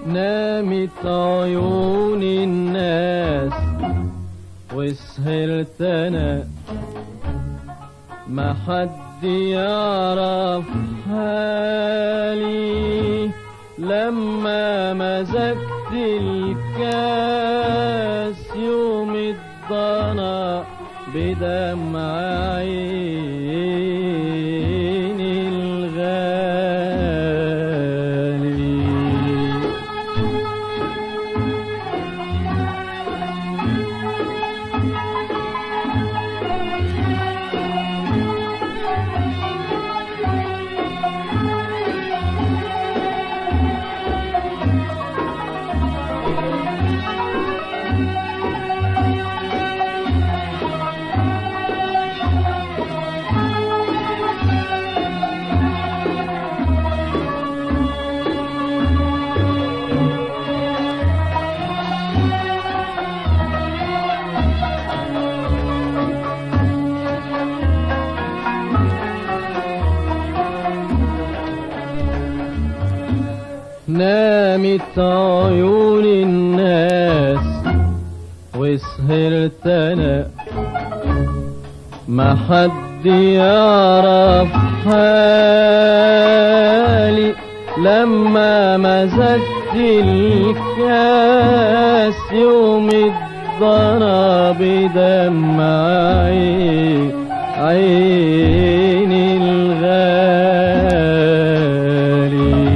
نامت عيون الناس وسهرت انا ما حد يعرف حالي لما مزجت الكاس يوم الضنا بدمع عيني الغالي نامت عيون الناس وسهرت انا ما حد يعرف حالي لما مزجت الكاس يوم الضنا بدمعي عيني الغالي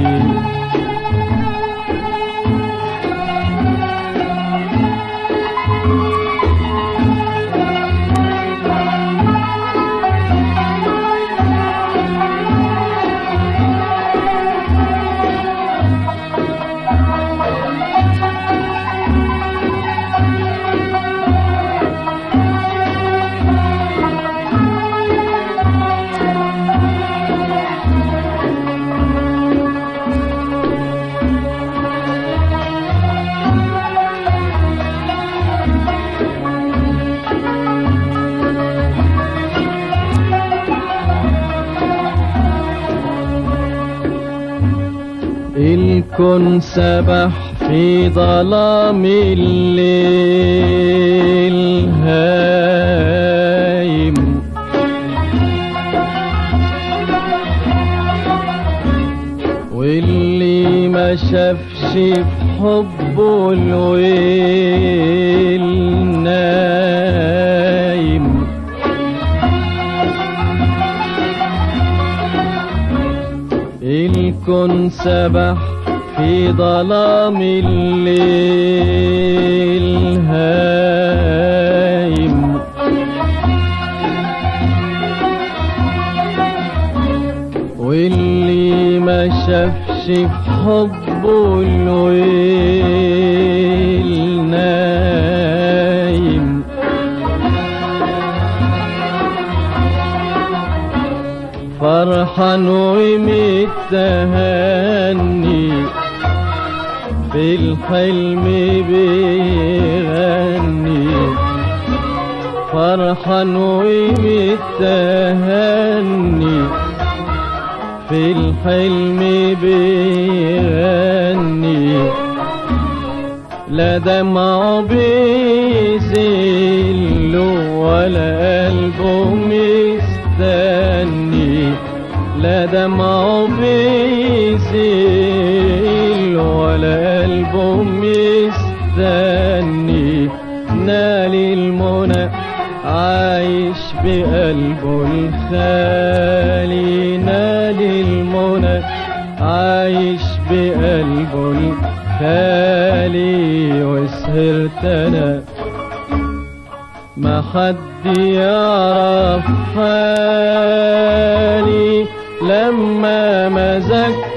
الكون سبح في ظلام الليل هايم واللي ما شافش في حبه الويل نايم الكون سبح في ظلام الليل هايم واللي ما شافش في حبه الويل نايم فرحان ومتهني في الحلم بيغني فرحان ومتهني في الحلم بيغني لا دمع بيزل ولا قلبه مستني لا دمع بيزل ولا قلبه مستني نال المنى عايش بقلبه الخالي نال المنى عايش بقلبه الخالي وسهرت انا ما حد يعرف حالي لما مزجت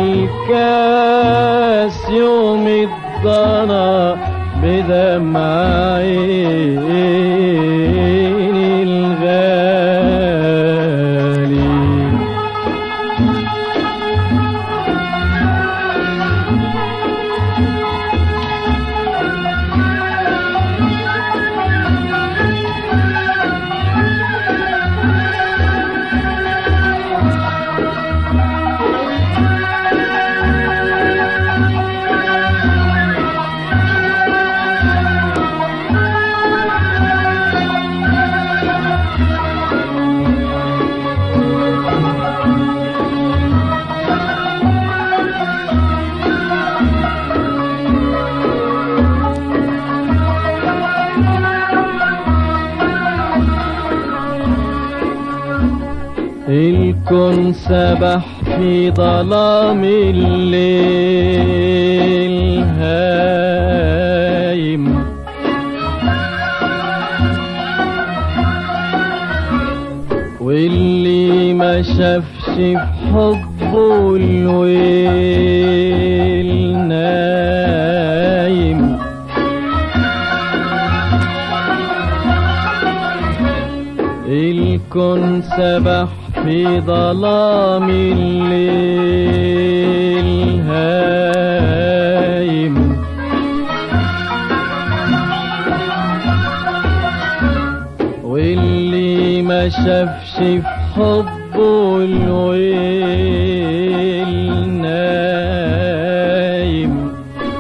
الكاس يوم الضنا بدمع عيني الغالي الكون سبح في ظلام الليل هايم واللي ما شافش في حبه الويل نايم الكون سبح في ظلام الليل هايم واللي ما شافش في حبه الويل نايم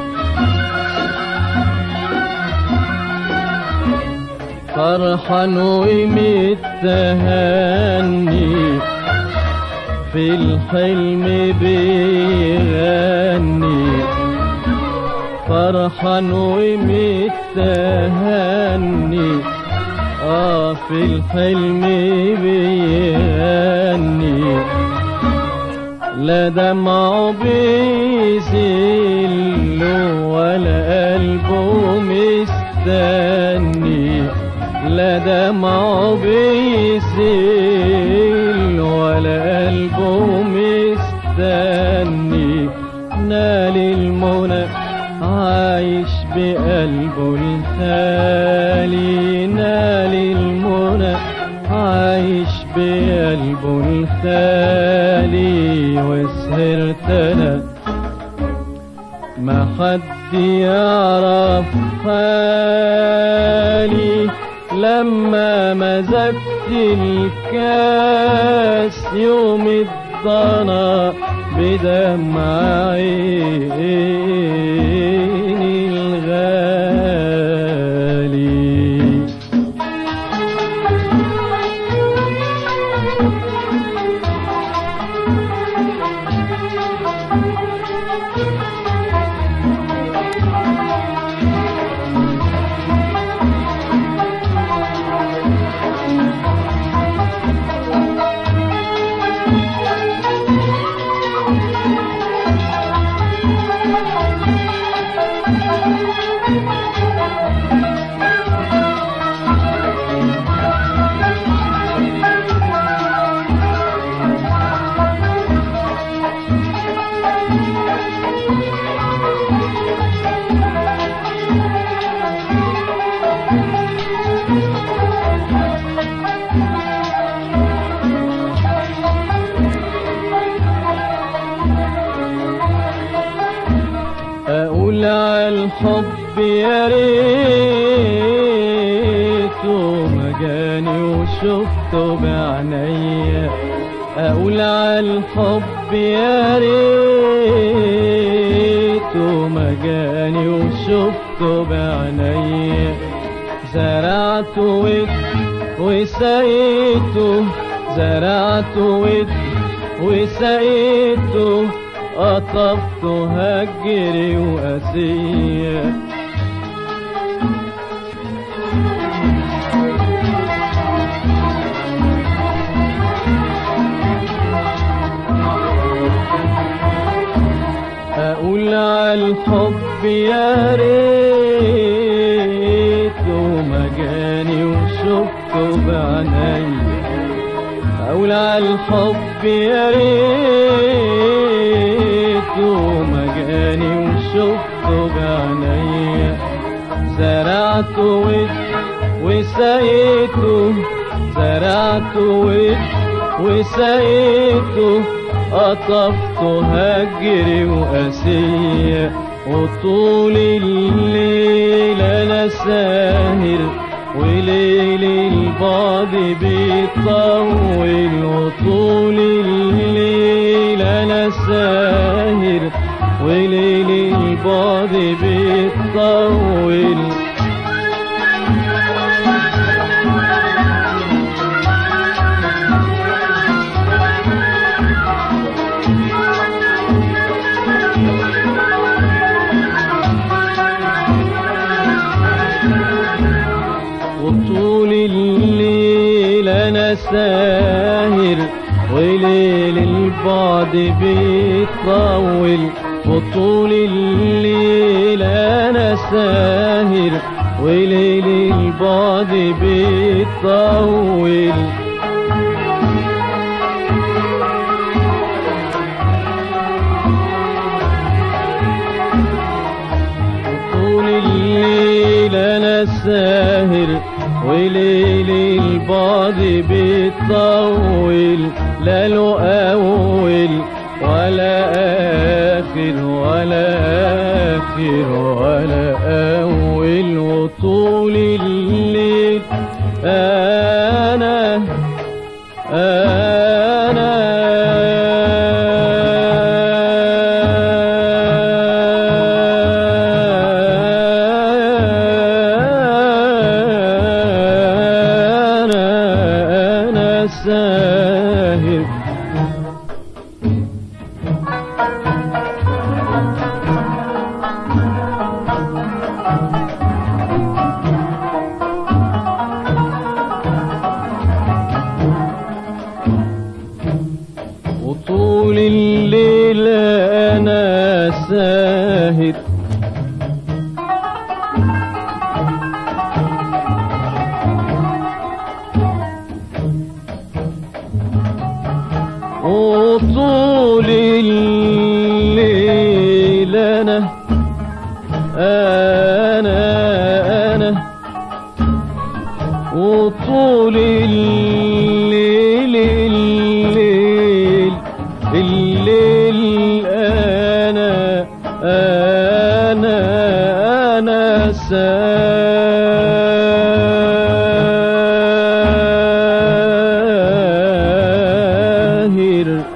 فرحان ومتهني في الحلم بيغني فرحان ومتهني اه في الحلم بيغني لا دمعه بيزل ولا قلبه مستني لا دمعه بيزل ولا قلبه مستني نال المنى عايش بقلبه الخالي نال المنى عايش بقلبه الخالي وسهرت انا ما حد يعرف حالي لما مزجت الكاس يوم الضنا بدمع عيني الغالي اقول على الحب يا ريته ما جاني وشفته بعينيا اقول على الحب يا ريته ما جاني وشفته بعينيا زرعت ود وسقيته زرعت ود وسقيته قطفت هجري وقاسية أقول على الحب يا ريت وما جاني وشفته بعيني أقول على الحب يا ريت وما جاني وشفته بعينيا زرعت ود وسقيته زرعت ود وسقيته قطفت هجري وقاسية وطول الليل انا ساهر وليل البعد بيطول وطول الليل انا ساهر وليل البعد بيطول وطول الليل انا ساهر وليل البعد بيطول وطول الليل انا ساهر وليل البعد بيطول طول الليل انا ساهر وليل البعد بيطول لا له اول ولا اخر ولا اخر ولا اول وطول الليل انا أنا أنا ساهر وطول الليل أنا ساهر وطول الليل أنا أنا أنا وطول الليل الليل الليل أنا أنا أنا ساهر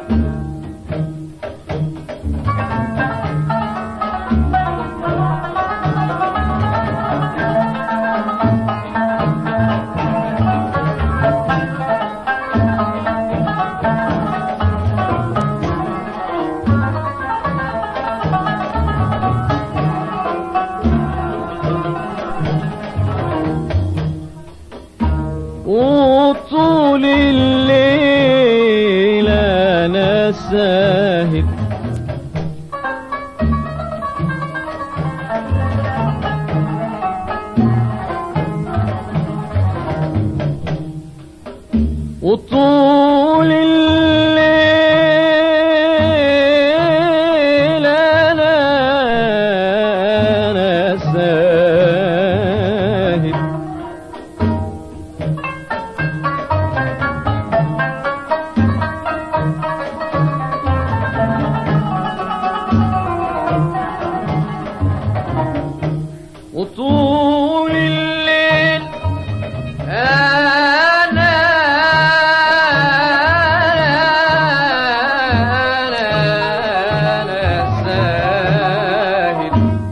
وطول الليل انا ساهر وطول الليل انا انا ساهر وطول الليل أنا أنا أنا ساهر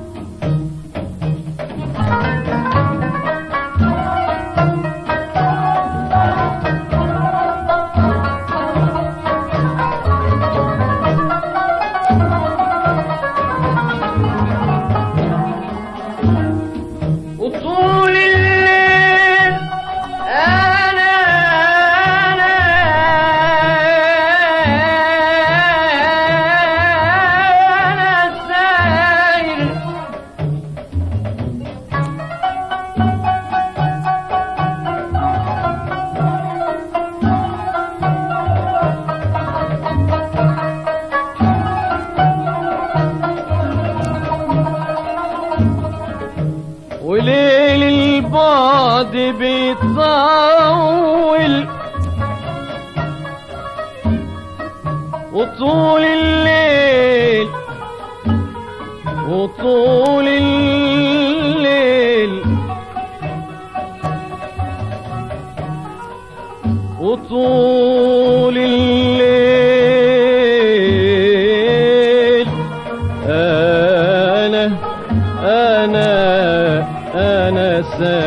وطول الليل أنا أنا أنا ساير وليل البعد بيطول وطول الليل وطول الليل وطول الليل أنا أنا أنا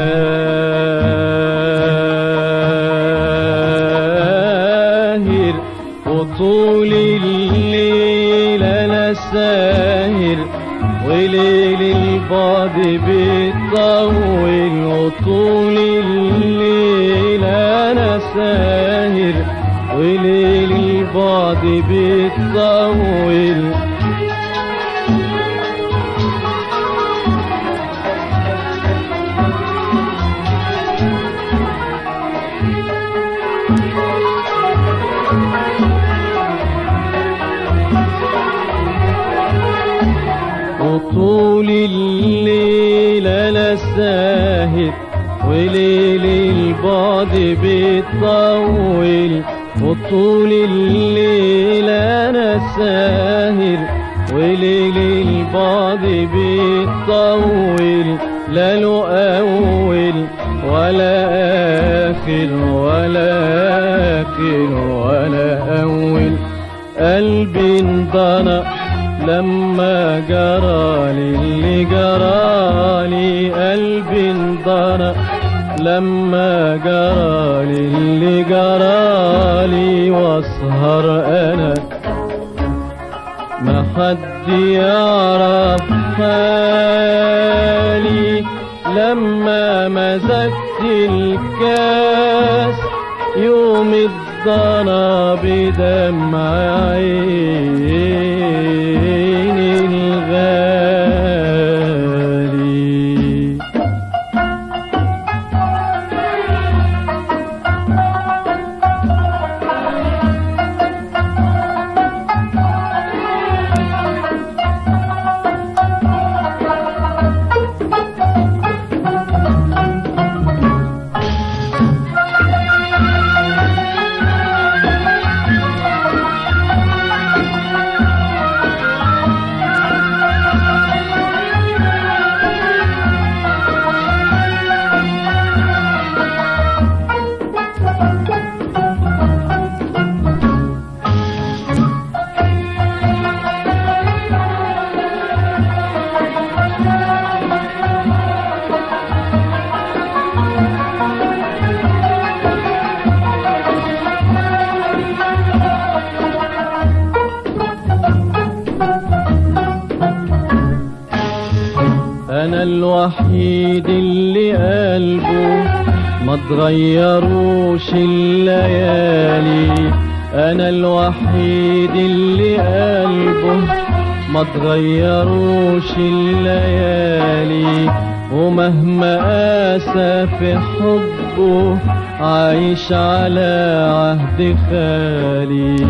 ساهر وطول الليل أنا ساهر وليل البعد بيطول وطول الليل أنا ساهر وليل البعد بيطول وطول الليل انا ساهر وليل البعد بيطول وطول الليل انا ساهر وليل البعد بيطول لا له اول ولا اخر ولا اخر ولا اول قلبي انضنى لما جرالي اللي جرالي قلبي انضنى لما جرالي اللي جرالي واسهر انا ما حد يعرف حالي لما مزجت الكاس يوم الضنا بدمع عيني الغالي انا الوحيد اللي قلبه ما تغيروش الليالي انا الوحيد اللي قلبه ما تغيروش الليالي ومهما قاسى في حبه عايش على عهد خالي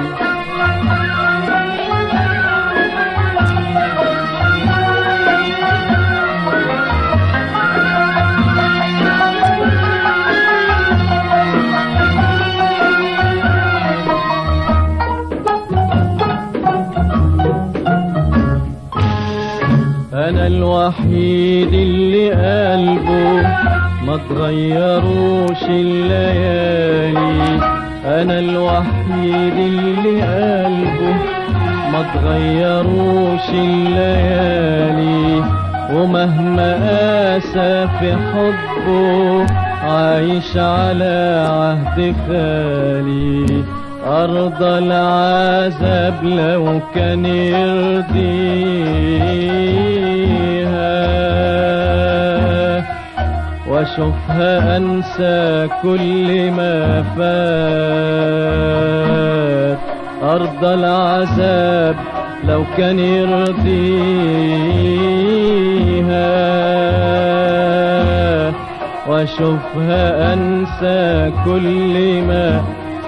انا الوحيد اللي قلبه ما تغيروش الليالي انا الوحيد اللي قلبه ما تغيروش الليالي ومهما قاسى في حبه عايش على عهد خالي أرض العذاب لو كان يرضيها واشوفها انسى كل ما فات ارض العذاب لو كان يرضيها واشوفها انسى كل ما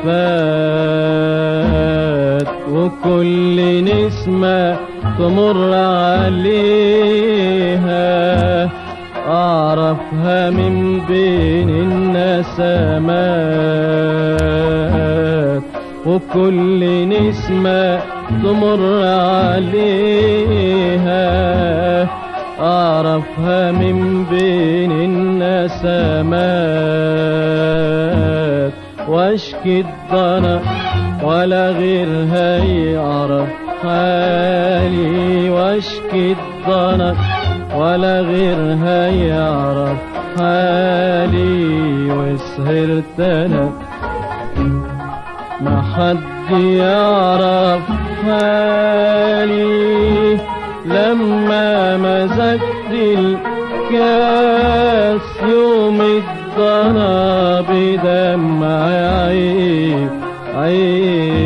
فات وكل نسمة تمر عليها أعرفها من بين النسمات وكل نسمة تمر عليها أعرفها من بين النسمات واشكي الضنا ولا غيرها يعرف حالي واشكي الضنا ولا غيرها يعرف حالي وسهرت انا ما حد يعرف حالي لما مزجت الكاس يوم الضنا بدمع عين عين